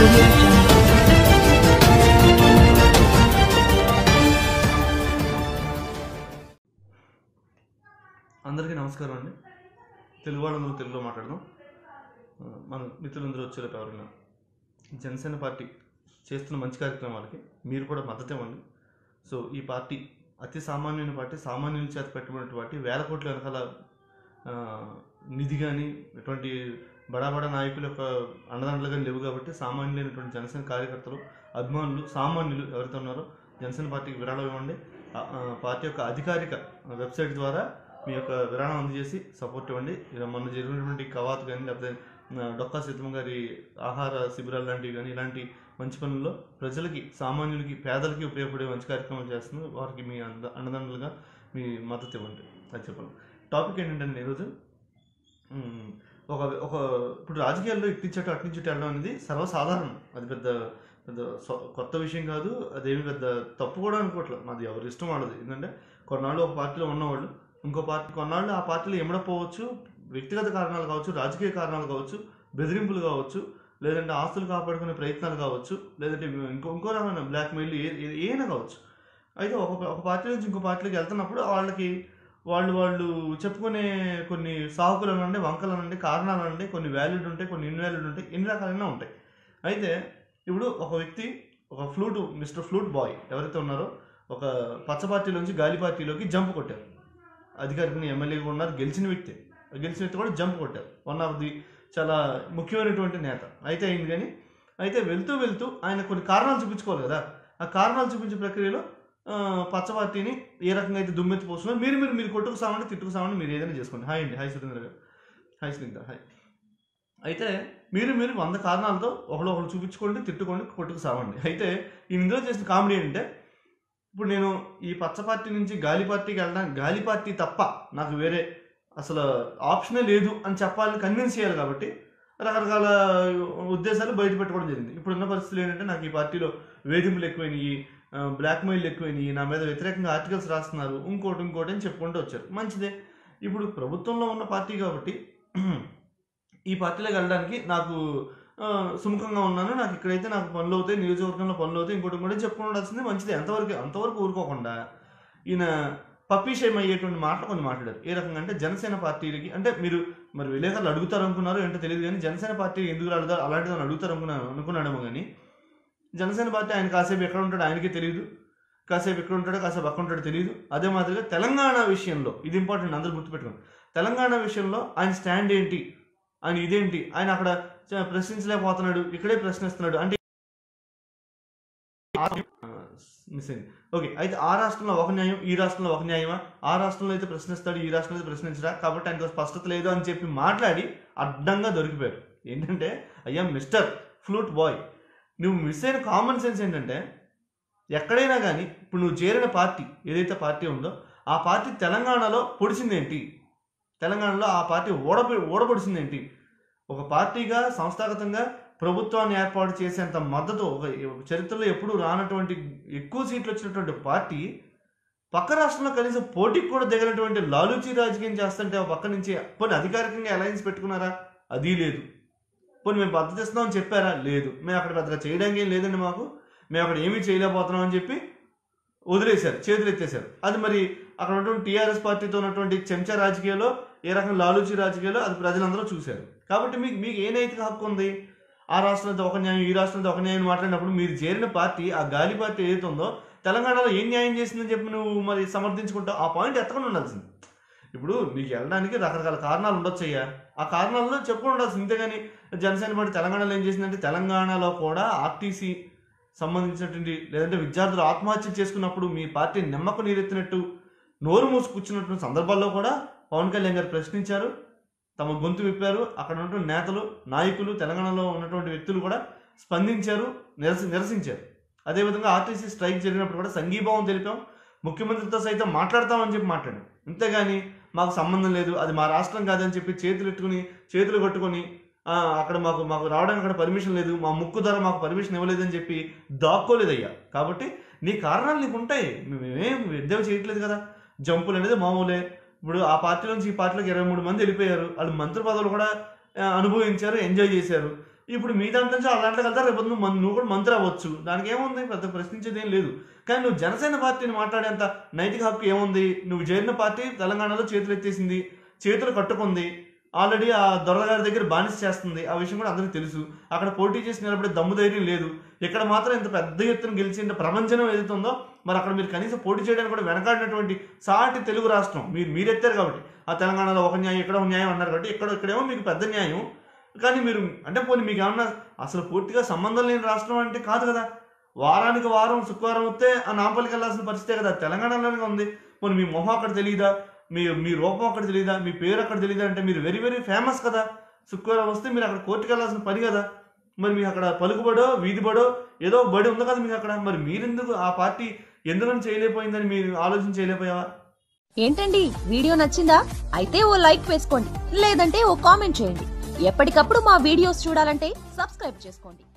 audio jungle. అందరికీ నమస్కారం అండి తెలుగు వాళ్ళందరూ తెలుగులో మాట్లాడదాం ఆ, మన మిత్రులందరూ వచ్చేలోపు ఎవరైనా జనసేన పార్టీ చేస్తున్న మంచి కార్యక్రమాలకి మీరు కూడా మద్దతు ఇవ్వండి సో ఈ పార్టీ అతి సామాన్యమైన పార్టీ సామాన్యుల చేత పెట్టబడిన పార్టీ వేల కోట్ల వెనకాల ఆ, నిధి కానీ ఎటువంటి బడా బడా నాయకుల యొక్క అండదండలు కానీ లేవు కాబట్టి సామాన్యులైనటువంటి జనసేన కార్యకర్తలు అభిమానులు సామాన్యులు ఎవరైతే ఉన్నారో జనసేన పార్టీకి విరాళం ఇవ్వండి ఆ, ఆ, పార్టీ యొక్క అధికారిక వెబ్సైట్ ద్వారా మీ యొక్క విరాళం అందజేసి సపోర్ట్ ఇవ్వండి ఇలా మొన్న జరిగినటువంటి కవాత్ కానీ లేకపోతే ఆ, డొక్కా సీతమ్మ గారి ఆహార శిబిరాలు లాంటివి కానీ ఇలాంటి మంచి పనుల్లో ప్రజలకి సామాన్యులకి పేదలకి ఉపయోగపడే మంచి కార్యక్రమాలు చేస్తుంది వారికి మీ అంద అండదండలుగా మీ మద్దతు ఇవ్వండి అది చెప్పండి టాపిక్ ఏంటంటే ఈరోజు మ్, ఒక ఒక ఇప్పుడు రాజకీయాల్లో ఇట్టించట అట్టించట వెళ్ళడం అనేది సర్వసాధారణం అది పెద్ద పెద్ద స్వ- కొత్త విషయం కాదు అదేమి పెద్ద తప్పు కూడా అనుకోవట్లేదు మాది ఎవరి ఇష్టం వాళ్ళది ఎందుకంటే కొన్నాళ్ళు ఒక పార్టీలో ఉన్నవాళ్ళు ఇంకో పార్టీ కొన్నాళ్ళు ఆ పార్టీలో ఎమడపోవచ్చు వ్యక్తిగత కారణాలు కావచ్చు రాజకీయ కారణాలు కావచ్చు బెదిరింపులు కావచ్చు లేదంటే ఆస్తులు కాపాడుకునే ప్రయత్నాలు కావచ్చు లేదంటే ఇంకో ఇంకో రకమైన బ్లాక్మెయిల్ ఏదైనా కావచ్చు అయితే ఒక ఒక పార్టీ నుంచి ఇంకో పార్టీలోకి వెళ్తున్నప్పుడు వాళ్ళకి వాళ్ళు వాళ్ళు చెప్పుకునే కొన్ని సాకులు అనండి వంకలు అనండి కారణాలు అనండి కొన్ని వ్యాలిడ్ ఉంటాయి కొన్ని ఇన్వాలిడ్ ఉంటాయి ఎన్ని రకాలైనా ఉంటాయి అయితే ఇప్పుడు ఒక వ్యక్తి ఒక ఫ్లూట్ మిస్టర్ ఫ్లూట్ బాయ్ ఎవరైతే ఉన్నారో ఒక పచ్చ పార్టీలోంచి గాలి పార్టీలోకి జంప్ కొట్టారు అధికారిని ఎమ్మెల్యేగా ఉన్నారు గెలిచిన వ్యక్తి గెలిచిన వ్యక్తి కూడా జంప్ కొట్టారు వన్ ఆఫ్ ది చాలా ముఖ్యమైనటువంటి నేత అయితే అయింది కానీ అయితే వెళ్తూ వెళ్తూ ఆయన కొన్ని కారణాలు చూపించుకోవాలి కదా ఆ కారణాలు చూపించే ప్రక్రియలో ఆ, పచ్చ పార్టీని ఏ రకంగా అయితే దుమ్మెత్తి పోస్తున్నారు మీరు మీరు మీరు కొట్టుకు సామండి తిట్టుకు సామండి మీరు ఏదైనా చేసుకోండి హాయ్ అండి హాయ్ సురేంద్ర గారు హాయ్ స్నిగ్ధ హాయ్ అయితే మీరు మీరు వంద కారణాలతో ఒకళ్ళు ఒకళ్ళు చూపించుకోండి తిట్టుకోండి కొట్టుకు సావండి అయితే ఈ ఇందులో చేసిన కామెడీ ఏంటంటే ఇప్పుడు నేను ఈ పచ్చ పార్టీ నుంచి గాలి పార్టీకి వెళ్ళడానికి గాలి పార్టీ తప్ప నాకు వేరే అసలు ఆప్షనే లేదు అని చెప్పాలని కన్విన్స్ చేయాలి కాబట్టి రకరకాల ఉద్దేశాలు బయట పెట్టుకోవడం జరిగింది ఇప్పుడున్న పరిస్థితులు ఏంటంటే నాకు ఈ పార్టీలో వేధింపులు ఎక్కువైనాయి బ్లాక్మెయిల్ ఎక్కువైనాయి నా మీద వ్యతిరేకంగా ఆర్టికల్స్ రాస్తున్నారు ఇంకోటి ఇంకోటి అని చెప్పుకుంటూ వచ్చారు మంచిదే ఇప్పుడు ప్రభుత్వంలో ఉన్న పార్టీ కాబట్టి ఈ పార్టీలోకి వెళ్ళడానికి నాకు ఆ, సుముఖంగా ఉన్నాను నాకు ఇక్కడైతే నాకు పనులు అవుతాయి నియోజకవర్గంలో పనులు అవుతాయి ఇంకోటి ఇంకోటి చెప్పుకుని ఉండాల్సింది మంచిది ఎంతవరకు అంతవరకు ఊరుకోకుండా ఈయన పప్పీషయం అయ్యేటువంటి మాటలు కొన్ని మాట్లాడారు ఏ రకంగా అంటే జనసేన పార్టీలకి అంటే మీరు మరి విలేకరులు అడుగుతారు అనుకున్నారు ఏంటో తెలియదు కానీ జనసేన పార్టీ ఎందుకు అడుగుతారు అలాంటిది అని అడుగుతారు అనుకున్నాను అనుకున్నాడేమో కానీ జనసేన పార్టీ ఆయన కాసేపు ఎక్కడ ఉంటాడో ఆయనకే తెలియదు కాసేపు ఎక్కడ ఉంటాడో కాసేపు అక్కడ ఉంటాడో తెలియదు అదే మాదిరిగా తెలంగాణ విషయంలో ఇది ఇంపార్టెంట్ అందరూ గుర్తుపెట్టుకోండి తెలంగాణ విషయంలో ఆయన స్టాండ్ ఏంటి ఆయన ఇదేంటి ఆయన అక్కడ చ- ప్రశ్నించలేకపోతున్నాడు ఇక్కడే ప్రశ్నిస్తున్నాడు అంటే మిస్ అయింది ఓకే అయితే ఆ రాష్ట్రంలో ఒక న్యాయం ఈ రాష్ట్రంలో ఒక న్యాయమా ఆ రాష్ట్రంలో అయితే ప్రశ్నిస్తాడు ఈ రాష్ట్రంలో అయితే ప్రశ్నించడా కాబట్టి ఆయనకు స్పష్టత లేదు అని చెప్పి మాట్లాడి అడ్డంగా దొరికిపోయారు ఏంటంటే అయ్యా మిస్టర్ ఫ్లూట్ బాయ్ నువ్వు మిస్ అయిన కామన్ సెన్స్ ఏంటంటే ఎక్కడైనా కానీ ఇప్పుడు నువ్వు చేరిన పార్టీ ఏదైతే పార్టీ ఉందో ఆ పార్టీ తెలంగాణలో పొడిచిందేంటి తెలంగాణలో ఆ పార్టీ ఓడబ ఓడబడిసిందేంటి ఒక పార్టీగా సంస్థాగతంగా ప్రభుత్వాన్ని ఏర్పాటు చేసేంత మద్దతు ఒక ఒక చరిత్రలో ఎప్పుడూ రానటువంటి ఎక్కువ సీట్లు వచ్చినటువంటి పార్టీ పక్క రాష్ట్రంలో కనీసం పోటీకి కూడా దిగినటువంటి లాలూచీ రాజకీయం చేస్తుంటే ఒక పక్క నుంచి పోనీ అధికారికంగా అలయన్స్ పెట్టుకున్నారా అది లేదు పోనీ మేము మద్దతు ఇస్తున్నామని చెప్పారా లేదు మేము అక్కడ పెద్దగా చేయడానికి ఏం లేదండి మాకు మేము అక్కడ ఏమీ చేయలేకపోతున్నాం అని చెప్పి వదిలేశారు చేతులు ఎత్తేశారు అది మరి అక్కడ ఉన్నటువంటి టీఆర్ఎస్ పార్టీతో ఉన్నటువంటి చెంచా రాజకీయాల్లో ఏ రకం లాలూచి రాజకీయాల్లో అది ప్రజలందరూ చూశారు కాబట్టి మీకు మీకు ఏ నైతిక హక్కు ఉంది ఆ రాష్ట్రంలో ఒక న్యాయం ఈ రాష్ట్రంలో ఒక న్యాయం మాట్లాడినప్పుడు మీరు చేరిన పార్టీ ఆ గాలి పార్టీ ఏదైతే ఉందో తెలంగాణలో ఏం న్యాయం చేసిందని చెప్పి నువ్వు మరి సమర్థించుకుంటావు ఆ పాయింట్ ఎత్తకుండా ఉండాల్సింది ఇప్పుడు నీకు వెళ్ళడానికి రకరకాల కారణాలు ఉండొచ్చు అయ్యా ఆ కారణాల్లో చెప్పుకొని ఉండాల్సింది ఇంతేగాని జనసేన పార్టీ తెలంగాణలో ఏం చేసిందంటే తెలంగాణలో కూడా ఆర్టీసీ సంబంధించినటువంటి లేదంటే విద్యార్థులు ఆత్మహత్య చేసుకున్నప్పుడు మీ పార్టీ నిమ్మకు నీరెత్తినట్టు నోరు మూసి కూర్చున్నటువంటి సందర్భాల్లో కూడా పవన్ కళ్యాణ్ గారు ప్రశ్నించారు తమ గొంతు విప్పారు అక్కడ ఉన్నటువంటి నేతలు నాయకులు తెలంగాణలో ఉన్నటువంటి వ్యక్తులు కూడా స్పందించారు నిరసి నిరసించారు అదేవిధంగా ఆర్టీసీ స్ట్రైక్ జరిగినప్పుడు కూడా సంఘీభావం తెలిపాం ముఖ్యమంత్రితో సైతం మాట్లాడతామని చెప్పి మాట్లాడాం అంతేగాని మాకు సంబంధం లేదు అది మా రాష్ట్రం కాదని చెప్పి చేతులు ఎట్టుకుని చేతులు కట్టుకొని "ఆ, అక్కడ మాకు మాకు రావడానికి అక్కడ పర్మిషన్ లేదు మా ముక్కు ధర మాకు పర్మిషన్ ఇవ్వలేదని చెప్పి దాక్కోలేదయ్యా కాబట్టి నీ కారణాలు నీకు ఉంటాయి మేమేం ఎద్దేవ చేయట్లేదు కదా జంపులు అనేది మామూలే ఇప్పుడు ఆ పార్టీ నుంచి ఈ పార్టీలోకి ఇరవై మూడు మంది వెళ్ళిపోయారు వాళ్ళు మంత్రి పదవులు కూడా ఆ, అనుభవించారు ఎంజాయ్ చేశారు ఇప్పుడు మీ దాంట్లో నుంచి ఆ దాంట్లోకి వెళ్తా రేపు నువ్వు మన్- నువ్వు కూడా మంత్రి అవ్వచ్చు దానికి ఏముంది పెద్ద ప్రశ్నించేది ఏం లేదు కానీ నువ్వు జనసేన పార్టీని మాట్లాడేంత నైతిక హక్కు ఏముంది నువ్వు చేరిన పార్టీ తెలంగాణలో చేతులు ఎత్తేసింది చేతులు కట్టుకుంది ఆల్రెడీ ఆ దొరగారి దగ్గర బానిస చేస్తుంది ఆ విషయం కూడా అందరికీ తెలుసు అక్కడ పోటీ చేసి నిలబడే దమ్ము ధైర్యం లేదు ఇక్కడ మాత్రం ఇంత పెద్ద ఎత్తున గెలిచి ఇంత ప్రపంచం ఏదైతే ఉందో మరి అక్కడ మీరు కనీసం పోటీ చేయడానికి కూడా వెనకాడినటువంటి సాటి తెలుగు రాష్ట్రం మీరు మీరు ఎత్తారు కాబట్టి ఆ తెలంగాణలో ఒక న్యాయం ఇక్కడ ఒక న్యాయం అన్నారు కాబట్టి ఇక్కడ ఇక్కడేమో మీకు పెద్ద న్యాయం కానీ మీరు అంటే పోనీ మీకు ఏమన్నా అసలు పూర్తిగా సంబంధం లేని రాష్ట్రం అంటే కాదు కదా వారానికి వారం శుక్రవారం వస్తే ఆ నాంపల్లికి వెళ్ళాల్సిన పరిస్థితే కదా తెలంగాణలోనే ఉంది పోనీ మీ మొహం అక్కడ తెలియదా మీ మీ రూపం అక్కడ తెలియదా మీ పేరు అక్కడ తెలియదా అంటే మీరు వెరీ వెరీ ఫేమస్ కదా శుక్రవారం వస్తే మీరు అక్కడ కోర్టుకి వెళ్ళాల్సిన పని కదా మరి మీకు అక్కడ పలుకుబడో వీధి బడో ఏదో ఒక బడి ఉంది కదా మీకు అక్కడ మరి మీరెందుకు ఆ పార్టీ ఎందుకని చేయలేకపోయిందని మీరు ఆలోచన చేయలేకపోయావా ఏంటండి వీడియో నచ్చిందా అయితే ఓ లైక్ వేసుకోండి లేదంటే ఓ కామెంట్ చేయండి ఎప్పటికప్పుడు మా వీడియోస్ చూడాలంటే సబ్స్క్రైబ్ చేసుకోండి